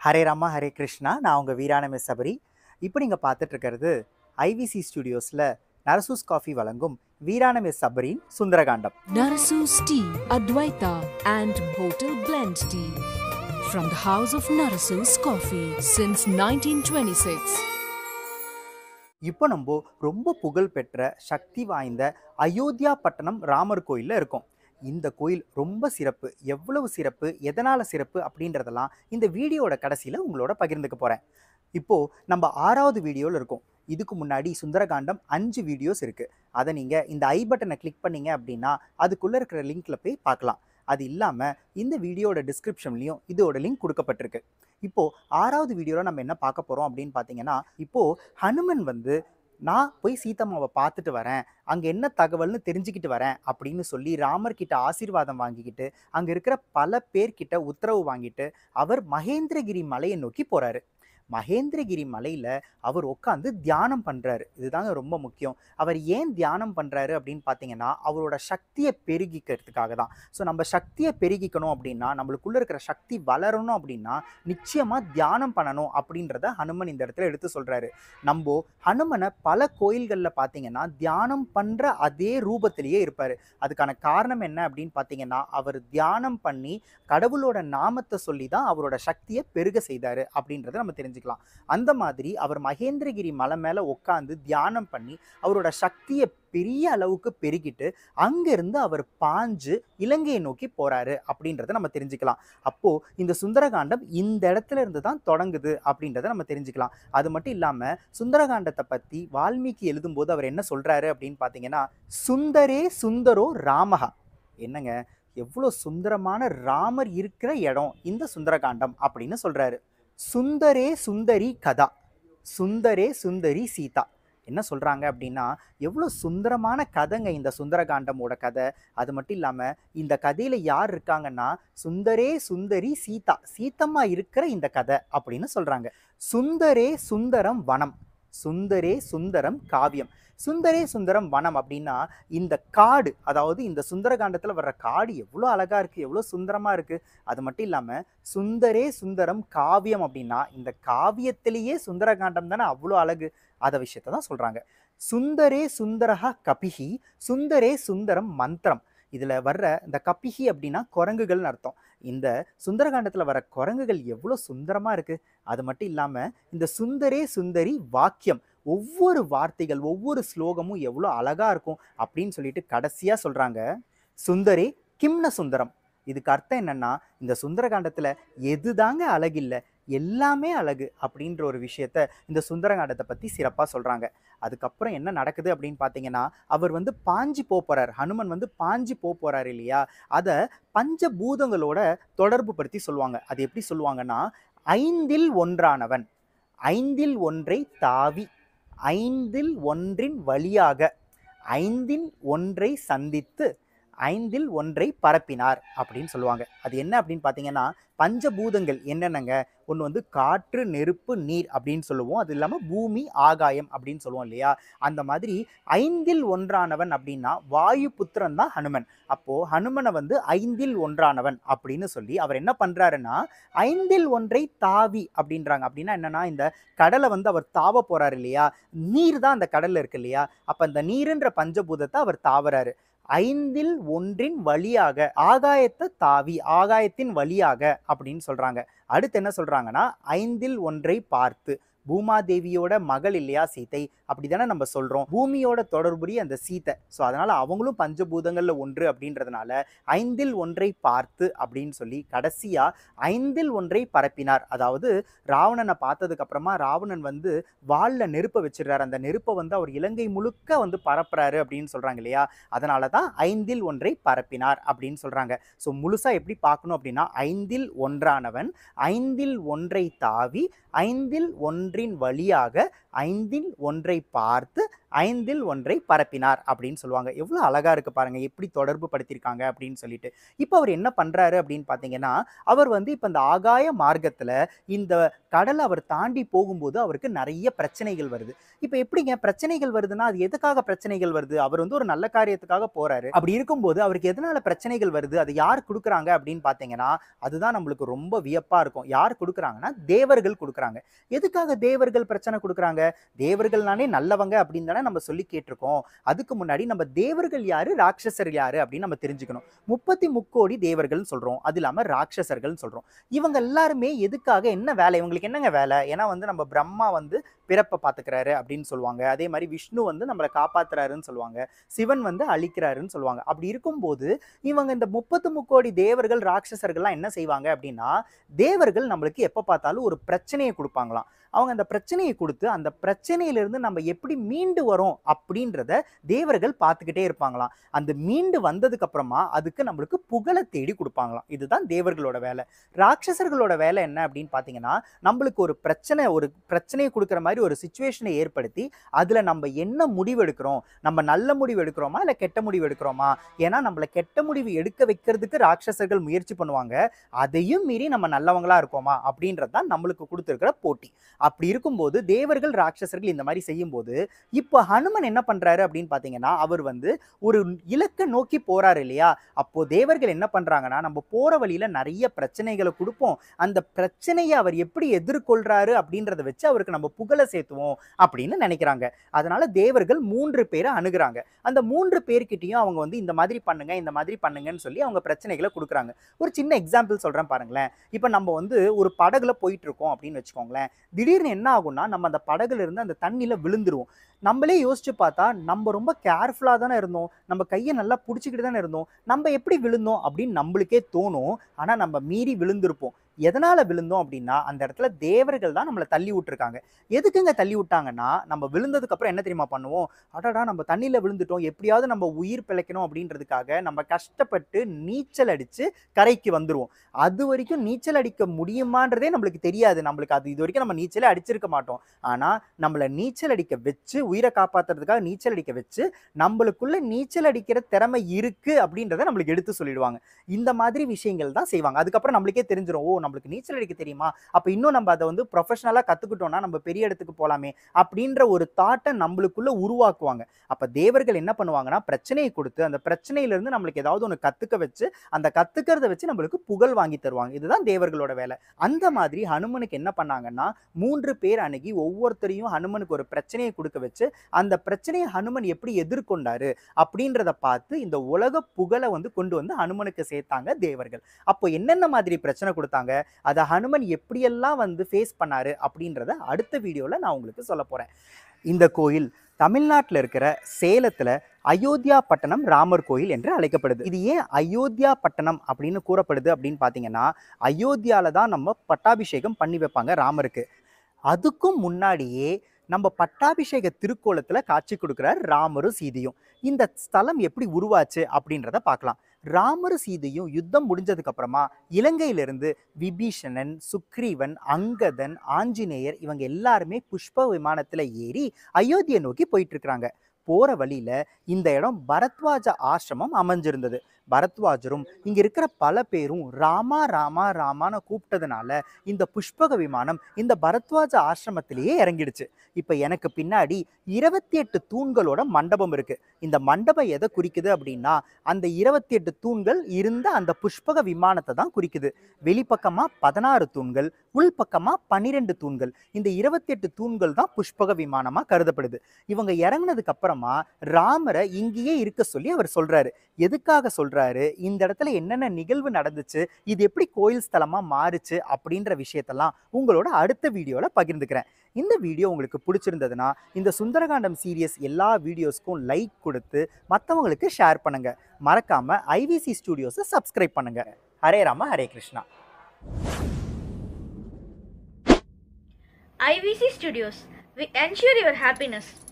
ஹரே ராமா ஹரே கிருஷ்ணா நான் உங்கள் வீராணமே சபரி இப்போ நீங்கள் பார்த்துட்டு இருக்கிறது ஐவிசி ஸ்டுடியோஸில் நரசூஸ் காஃபி வழங்கும் வீராணமே சபரின் Sundarakandam Narasu's Tea, Advaita and Hotel Blend Tea. From the house of Narasu's Coffee since 1926. இப்போ நம்ம ரொம்ப புகழ்பெற்ற சக்தி வாய்ந்த அயோத்தியா பட்டணம் ராமர் கோயிலில் இருக்கோம் இந்த கோயில் ரொம்ப சிறப்பு எவ்வளவு சிறப்பு எதனால் சிறப்பு அப்படின்றதெல்லாம் இந்த வீடியோட கடைசியில் உங்களோட பகிர்ந்துக்க போகிறேன் இப்போது நம்ம ஆறாவது வீடியோவில் இருக்கோம் இதுக்கு முன்னாடி சுந்தரகாண்டம் அஞ்சு வீடியோஸ் இருக்குது அதை நீங்கள் இந்த ஐ பட்டனை கிளிக் பண்ணீங்க அப்படின்னா அதுக்குள்ளே இருக்கிற லிங்க்ல போய் பார்க்கலாம் அது இல்லாமல் இந்த வீடியோட டிஸ்கிரிப்ஷன்லையும் இதோட லிங்க் கொடுக்கப்பட்டிருக்கு இப்போது ஆறாவது வீடியோவில் நம்ம என்ன பார்க்க போகிறோம் அப்படின்னு பார்த்தீங்கன்னா இப்போது ஹனுமன் வந்து நான் போய் சீதம்மாவை பார்த்துட்டு வரேன் அங்கே என்ன தகவல்னு தெரிஞ்சுக்கிட்டு வரேன் அப்படின்னு சொல்லி ராமர் கிட்ட ஆசீர்வாதம் வாங்கிக்கிட்டு அங்கே இருக்கிற பல பேர்கிட்ட உத்தரவு வாங்கிட்டு அவர் மகேந்திரகிரி மலையை நோக்கி போகிறாரு மகேந்திரகிரி மலையில் அவர் உட்காந்து தியானம் பண்ணுறாரு இதுதாங்க ரொம்ப முக்கியம் அவர் ஏன் தியானம் பண்ணுறாரு அப்படின்னு பார்த்தீங்கன்னா அவரோட சக்தியை பெருகிக்கிறதுக்காக தான் ஸோ நம்ம சக்தியை பெருகிக்கணும் அப்படின்னா நம்மளுக்குள்ளே இருக்கிற சக்தி வளரணும் அப்படின்னா நிச்சயமாக தியானம் பண்ணணும் அப்படின்றத ஹனுமன் இந்த இடத்துல எடுத்து சொல்கிறாரு நம்ம ஹனுமனை பல கோயில்களில் பார்த்தீங்கன்னா தியானம் பண்ணுற அதே ரூபத்திலேயே இருப்பார் அதுக்கான காரணம் என்ன அப்படின்னு பார்த்தீங்கன்னா அவர் தியானம் பண்ணி கடவுளோட நாமத்தை சொல்லி தான் அவரோட சக்தியை பெருக செய்தார் அப்படின்றத நம்ம தெரிஞ்சுக்கலாம் அந்த மாதிரி அவர் மகேந்திரகிரி மலை மேலே உட்காந்து தியானம் பண்ணி அவரோட சக்தியை பெரிய அளவுக்கு பெருகிட்டு அங்கிருந்து அவர் பாஞ்சு இலங்கையை நோக்கி போறாரு அப்படின்றத நம்ம தெரிஞ்சுக்கலாம் அப்போ இந்த சுந்தரகாண்டம் இந்த இடத்துல இருந்து தான் தொடங்குது அப்படின்றத நம்ம தெரிஞ்சுக்கலாம் அது மட்டும் இல்லாம சுந்தரகாண்டத்தை பத்தி வால்மீகி எழுதும்போது அவர் என்ன சொல்றாரு அப்படின்னு பார்த்தீங்கன்னா சுந்தரே சுந்தரோ ராமஹா என்னங்க எவ்வளோ சுந்தரமான ராமர் இருக்கிற இடம் இந்த சுந்தரகாண்டம் அப்படின்னு சொல்றாரு சுந்தரே சுந்தரி கதா சுந்தரே சுந்தரி சீதா என்ன சொல்கிறாங்க அப்படின்னா எவ்வளோ சுந்தரமான கதைங்க இந்த சுந்தரகாண்டமோட கதை அது மட்டும் இல்லாமல் இந்த கதையில் யார் இருக்காங்கன்னா சுந்தரே சுந்தரி சீதா சீத்தம்மா இருக்கிற இந்த கதை அப்படின்னு சொல்கிறாங்க சுந்தரே சுந்தரம் வனம் சுந்தரே சுந்தரம் காவியம் சுந்தரே சுந்தரம் வனம் அப்படின்னா இந்த காடு அதாவது இந்த சுந்தரகாண்டத்தில் வர்ற காடு எவ்வளோ அழகாக இருக்குது எவ்வளோ சுந்தரமாக இருக்குது அது மட்டும் இல்லாமல் சுந்தரே சுந்தரம் காவியம் அப்படின்னா இந்த காவியத்திலேயே சுந்தரகாண்டம் தானே அவ்வளோ அழகு அதை விஷயத்தை தான் சொல்கிறாங்க சுந்தரே சுந்தரஹா கபிஹி சுந்தரே சுந்தரம் மந்திரம் இதில் வர்ற இந்த கப்பிஹி அப்படின்னா குரங்குகள்னு அர்த்தம் இந்த சுந்தரகாண்டத்தில் வர குரங்குகள் எவ்வளோ சுந்தரமாக இருக்குது அது மட்டும் இல்லாமல் இந்த சுந்தரே சுந்தரி வாக்கியம் ஒவ்வொரு வார்த்தைகள் ஒவ்வொரு ஸ்லோகமும் எவ்வளோ அழகாக இருக்கும் அப்படின்னு சொல்லிட்டு கடைசியாக சொல்கிறாங்க சுந்தரே கிம்ன சுந்தரம் இதுக்கு அர்த்தம் என்னன்னா இந்த சுந்தரகாண்டத்தில் எதுதாங்க அழகில்லை எல்லாமே அழகு அப்படின்ற ஒரு விஷயத்த இந்த சுந்தரகாண்டத்தை பற்றி சிறப்பாக சொல்கிறாங்க அதுக்கப்புறம் என்ன நடக்குது அப்படின்னு பார்த்தீங்கன்னா அவர் வந்து பாஞ்சி போகிறார் ஹனுமன் வந்து பாஞ்சி போகிறார் இல்லையா அதை பஞ்சபூதங்களோட தொடர்பு படுத்தி சொல்லுவாங்க அது எப்படி சொல்லுவாங்கன்னா ஐந்தில் ஒன்றானவன் ஐந்தில் ஒன்றை தாவி ஐந்தில் ஒன்றின் வழியாக ஐந்தில் ஒன்றை சந்தித்து ஐந்தில் ஒன்றை பரப்பினார் அப்படின்னு சொல்லுவாங்க அது என்ன அப்படின்னு பார்த்தீங்கன்னா பஞ்சபூதங்கள் என்னென்னங்க ஒன்று வந்து காற்று நெருப்பு நீர் அப்படின்னு சொல்லுவோம் அது இல்லாமல் பூமி ஆகாயம் அப்படின்னு சொல்லுவோம் இல்லையா அந்த மாதிரி ஐந்தில் ஒன்றானவன் அப்படின்னா வாயு புத்திரன் தான் ஹனுமன் அப்போது ஹனுமனை வந்து ஐந்தில் ஒன்றானவன் அப்படின்னு சொல்லி அவர் என்ன பண்ணுறாருன்னா ஐந்தில் ஒன்றை தாவி அப்படின்றாங்க அப்படின்னா என்னன்னா இந்த கடலை வந்து அவர் தாவ போறாரு இல்லையா நீர் தான் அந்த கடல்ல இருக்கு இல்லையா அப்ப அந்த நீருன்ற பஞ்சபூதத்தை அவர் தாவறாரு ஐந்தில் ஒன்றின் வழியாக ஆகாயத்தை தாவி ஆகாயத்தின் வழியாக அப்படின்னு சொல்றாங்க அடுத்து என்ன சொல்றாங்கன்னா ஐந்தில் ஒன்றை பார்த்து பூமாதேவியோட மகள் இல்லையா சீதை அப்படிதானே நம்ம சொல்றோம் பூமியோட தொடர்புடைய அந்த சீதை ஸோ அதனால அவங்களும் பஞ்சபூதங்கள்ல ஒன்று அப்படின்றதுனால ஐந்தில் ஒன்றை பார்த்து அப்படின்னு சொல்லி கடைசியா ஐந்தில் ஒன்றை பரப்பினார் அதாவது ராவணனை பார்த்ததுக்கு அப்புறமா ராவணன் வந்து வாளில் நெருப்பை வச்சிடுறாரு அந்த நெருப்பை வந்து அவர் இலங்கை முழுக்க வந்து பரப்புறாரு அப்படின்னு சொல்றாங்க இல்லையா அதனால தான் ஐந்தில் ஒன்றை பரப்பினார் அப்படின்னு சொல்றாங்க ஸோ முழுசா எப்படி பார்க்கணும் அப்படின்னா ஐந்தில் ஒன்றானவன் ஐந்தில் ஒன்றை தாவி ஐந்தில் ஒன்றின் வழியாக ஐந்தில் ஒன்றை பார்த்து ஐந்தில் ஒன்றை பரப்பினார் அப்படின்னு சொல்லுவாங்க எவ்வளோ அழகா இருக்கு பாருங்க எப்படி தொடர்பு படுத்தியிருக்காங்க அப்படின்னு சொல்லிட்டு இப்போ அவர் என்ன பண்றாரு அப்படின்னு பார்த்தீங்கன்னா அவர் வந்து இப்போ இந்த ஆகாய மார்க்கத்துல இந்த கடலை அவர் தாண்டி போகும்போது அவருக்கு நிறைய பிரச்சனைகள் வருது இப்போ எப்படிங்க பிரச்சனைகள் வருதுன்னா அது எதுக்காக பிரச்சனைகள் வருது அவர் வந்து ஒரு நல்ல காரியத்துக்காக போறாரு அப்படி இருக்கும்போது அவருக்கு எதனால பிரச்சனைகள் வருது அது யார் கொடுக்குறாங்க அப்படின்னு பார்த்தீங்கன்னா அதுதான் நம்மளுக்கு ரொம்ப வியப்பா இருக்கும் யார் கொடுக்குறாங்கன்னா தேவர்கள் கொடுக்குறாங்க எதுக்காக தேவர்கள் பிரச்சனை கொடுக்குறாங்க தேவர்கள்னாலே நல்லவங்க அப்படின்னு தானே நம்ம சொல்லி கேட்டிருக்கோம் அதுக்கு முன்னாடி நம்ம தேவர்கள் யாரு ராட்சசர் யாரு அப்படின்னு நம்ம தெரிஞ்சுக்கணும் முப்பத்தி முக்கோடி தேவர்கள்னு சொல்றோம் அது இல்லாம ராட்சசர்கள்னு சொல்றோம் இவங்க எல்லாருமே எதுக்காக என்ன வேலை இவங்களுக்கு என்னங்க வேலை ஏன்னா வந்து நம்ம பிரம்மா வந்து பிறப்பை பார்த்துக்கிறாரு அப்படின்னு சொல்லுவாங்க அதே மாதிரி விஷ்ணு வந்து நம்மளை காப்பாத்துறாருன்னு சொல்லுவாங்க சிவன் வந்து அழிக்கிறாருன்னு சொல்லுவாங்க அப்படி இருக்கும்போது இவங்க இந்த முப்பத்து முக்கோடி தேவர்கள் ராட்சசர்கள்லாம் என்ன செய்வாங்க அப்படின்னா தேவர்கள் நம்மளுக்கு எப்போ பார்த்தாலும் ஒரு பிரச்சனையை கொடுப்பாங்களாம் அவங்க அந்த பிரச்சனையை கொடுத்து அந்த பிரச்சனையிலிருந்து நம்ம எப்படி மீண்டு வரோம் அப்படின்றத தேவர்கள் பார்த்துக்கிட்டே இருப்பாங்களாம் அந்த மீண்டு வந்ததுக்கு அப்புறமா அதுக்கு நம்மளுக்கு புகழை தேடி கொடுப்பாங்களாம் இதுதான் தேவர்களோட வேலை ராட்சசர்களோட வேலை என்ன அப்படின்னு பார்த்தீங்கன்னா நம்மளுக்கு ஒரு பிரச்சனை ஒரு பிரச்சனையை கொடுக்குற மாதிரி ஒரு சுச்சுவேஷனை ஏற்படுத்தி அதில் நம்ம என்ன முடிவு எடுக்கிறோம் நம்ம நல்ல முடிவு எடுக்கிறோமா இல்லை கெட்ட முடிவு எடுக்கிறோமா ஏன்னா நம்மளை கெட்ட முடிவு எடுக்க வைக்கிறதுக்கு ராட்சசர்கள் முயற்சி பண்ணுவாங்க அதையும் மீறி நம்ம நல்லவங்களா இருக்கோமா அப்படின்றது தான் நம்மளுக்கு கொடுத்துருக்கிற போட்டி அப்படி இருக்கும்போது தேவர்கள் ராட்சசர்கள் இந்த மாதிரி செய்யும்போது இப்போ ஹனுமன் என்ன பண்றாரு அப்படின்னு பார்த்தீங்கன்னா அவர் வந்து ஒரு இலக்கை நோக்கி போறாரு இல்லையா அப்போ தேவர்கள் என்ன பண்றாங்கன்னா நம்ம போற வழியில நிறைய பிரச்சனைகளை கொடுப்போம் அந்த பிரச்சனையை அவர் எப்படி எதிர்கொள்றாரு அப்படின்றத வச்சு அவருக்கு நம்ம புகழை சேர்த்துவோம் அப்படின்னு நினைக்கிறாங்க அதனால தேவர்கள் மூன்று பேரை அணுகுறாங்க அந்த மூன்று பேர்கிட்டயும் அவங்க வந்து இந்த மாதிரி பண்ணுங்க இந்த மாதிரி பண்ணுங்கன்னு சொல்லி அவங்க பிரச்சனைகளை கொடுக்குறாங்க ஒரு சின்ன எக்ஸாம்பிள் சொல்றேன் பாருங்களேன் இப்போ நம்ம வந்து ஒரு படகுல போயிட்டு இருக்கோம் அப்படின்னு வச்சுக்கோங்களேன் திடீர்னு என்ன ஆகும்னா நம்ம அந்த படகுல இருந்து அந்த தண்ணியில விழுந்துருவோம் நம்மளே யோசிச்சு பார்த்தா நம்ம ரொம்ப கேர்ஃபுல்லாக தானே இருந்தோம் நம்ம கையை நல்லா பிடிச்சிக்கிட்டு தானே இருந்தோம் நம்ம எப்படி விழுந்தோம் அப்படின்னு நம்மளுக்கே தோணும் ஆனால் நம்ம மீறி விழுந்திருப்போம் எதனால விழுந்தோம் அப்படின்னா அந்த இடத்துல தேவர்கள் தான் நம்மளை தள்ளி விட்டுருக்காங்க எதுக்குங்க தள்ளி விட்டாங்கன்னா நம்ம விழுந்ததுக்கு அப்புறம் என்ன தெரியுமா பண்ணுவோம் அடடா நம்ம தண்ணியில விழுந்துட்டோம் எப்படியாவது நம்ம உயிர் பிழைக்கணும் அப்படின்றதுக்காக நம்ம கஷ்டப்பட்டு நீச்சல் அடிச்சு கரைக்கு வந்துருவோம் அது வரைக்கும் நீச்சல் அடிக்க முடியுமான்றதே நம்மளுக்கு தெரியாது நம்மளுக்கு அது இது வரைக்கும் நம்ம நீச்சலே அடிச்சிருக்க மாட்டோம் ஆனா நம்மளை நீச்சல் அடிக்க வச்சு உயிரை காப்பாத்துறதுக்காக நீச்சல் அடிக்க வச்சு நம்மளுக்குள்ள நீச்சல் அடிக்கிற திறமை இருக்கு அப்படின்றத நம்மளுக்கு எடுத்து சொல்லிடுவாங்க இந்த மாதிரி விஷயங்கள் தான் செய்வாங்க அதுக்கப்புறம் நம்மளுக்கே தெரிஞ்சிடும் ஓ நம்மளுக்கு நீச்சல் அடிக்க தெரியுமா அப்போ இன்னும் நம்ம அதை வந்து ப்ரொஃபஷனலாக கற்றுக்கிட்டோம்னா நம்ம பெரிய இடத்துக்கு போகலாமே அப்படின்ற ஒரு தாட்டை நம்மளுக்குள்ள உருவாக்குவாங்க அப்போ தேவர்கள் என்ன பண்ணுவாங்கன்னா பிரச்சனையை கொடுத்து அந்த பிரச்சனையிலேருந்து நம்மளுக்கு ஏதாவது ஒன்று கற்றுக்க வச்சு அந்த கற்றுக்கிறத வச்சு நம்மளுக்கு புகழ் வாங்கி தருவாங்க இதுதான் தேவர்களோட வேலை அந்த மாதிரி ஹனுமனுக்கு என்ன பண்ணாங்கன்னா மூன்று பேர் அணுகி ஒவ்வொருத்தரையும் ஹனுமனுக்கு ஒரு பிரச்சனையை கொடுக்க வச்சு அந்த பிரச்சனையை ஹனுமன் எப்படி எதிர்கொண்டாரு அப்படின்றத பார்த்து இந்த உலக புகழை வந்து கொண்டு வந்து ஹனுமனுக்கு சேர்த்தாங்க தேவர்கள் அப்போ என்னென்ன மாதிரி பிரச்சனை கொடுத்தாங்க அதை ஹனுமன் எப்படியெல்லாம் வந்து ஃபேஸ் பண்ணாரு அப்படின்றத அடுத்த வீடியோவில் நான் உங்களுக்கு சொல்ல போகிறேன் இந்த கோயில் தமிழ்நாட்டில் இருக்கிற சேலத்தில் அயோத்தியா பட்டணம் ராமர் கோயில் என்று அழைக்கப்படுது இது ஏன் அயோத்தியா பட்டணம் அப்படின்னு கூறப்படுது அப்படின்னு பார்த்தீங்கன்னா அயோத்தியால தான் நம்ம பட்டாபிஷேகம் பண்ணி வைப்பாங்க ராமருக்கு அதுக்கும் முன்னாடியே நம்ம பட்டாபிஷேக திருக்கோலத்தில் காட்சி கொடுக்குறார் ராமரும் சீதையும் இந்த ஸ்தலம் எப்படி உருவாச்சு அப்படின்றத பார்க்கலாம் ராமர் சீதையும் யுத்தம் முடிஞ்சதுக்கு அப்புறமா இலங்கையிலிருந்து விபீஷணன் சுக்ரீவன் அங்கதன் ஆஞ்சநேயர் இவங்க எல்லாருமே புஷ்ப விமானத்துல ஏறி அயோத்தியை நோக்கி போயிட்டு இருக்கிறாங்க போற வழியில இந்த இடம் பரத்வாஜ ஆசிரமம் அமைஞ்சிருந்தது பரத்வாஜரும் இங்க இருக்கிற பல பேரும் ராமா ராமா ராமான்னு கூப்பிட்டதுனால இந்த புஷ்பக விமானம் இந்த பரத்வாஜ ஆசிரமத்திலேயே இறங்கிடுச்சு இப்ப எனக்கு பின்னாடி இருபத்தி எட்டு தூண்களோட மண்டபம் இருக்கு இந்த மண்டபம் எதை குறிக்குது அப்படின்னா அந்த இருபத்தி எட்டு தூண்கள் இருந்த அந்த புஷ்பக விமானத்தை தான் குறிக்குது வெளிப்பக்கமா பதினாறு தூண்கள் உள்பக்கமா பன்னிரெண்டு தூண்கள் இந்த இருபத்தி எட்டு தூண்கள் தான் புஷ்பக விமானமா கருதப்படுது இவங்க இறங்குனதுக்கு அப்புறமா ராமரை இங்கேயே இருக்க சொல்லி அவர் சொல்றாரு எதுக்காக சொல்றாரு இந்த இடத்துல என்னென்ன நிகழ்வு நடந்துச்சு இது எப்படி கோயில் ஸ்தலமா மாறுச்சு அப்படின்ற விஷயத்தெல்லாம் உங்களோட அடுத்த வீடியோல பகிர்ந்துக்கிறேன் இந்த வீடியோ உங்களுக்கு பிடிச்சிருந்ததுன்னா இந்த சுந்தரகாண்டம் சீரியஸ் எல்லா வீடியோஸ்க்கும் லைக் கொடுத்து மற்றவங்களுக்கு ஷேர் பண்ணுங்க மறக்காம ஐவிசி ஸ்டுடியோஸை சப்ஸ்கிரைப் பண்ணுங்க Hare Rama Hare Krishna IVC Studios. We ensure your happiness.